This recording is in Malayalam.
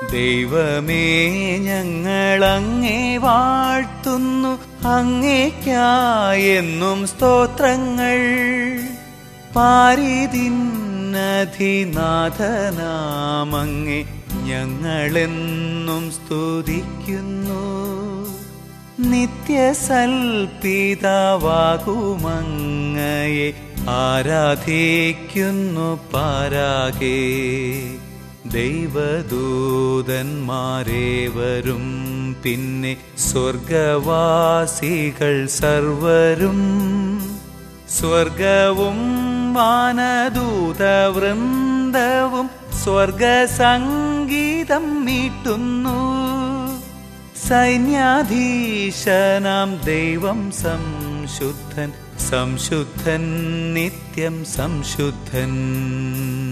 ദൈവമേ ഞങ്ങൾ അങ്ങേ വാഴ്ത്തുന്നു അങ്ങേക്കായെന്നും സ്തോത്രങ്ങൾ പാരിതിന്നധിനാഥനാമങ്ങെ ഞങ്ങളെന്നും സ്തുതിക്കുന്നു നിത്യസൽപിതാവാകുമങ്ങയെ ആരാധിക്കുന്നു പാരാകെ ദൈവദൂതന്മാരേവരും പിന്നെ സ്വർഗവാസികൾ സർവരും സ്വർഗവും വാനദൂതവൃന്ദവും സ്വർഗസംഗീതം മീട്ടുന്നു സൈന്യാധീശനാം ദൈവം സംശുദ്ധൻ സംശുദ്ധൻ നിത്യം സംശുദ്ധൻ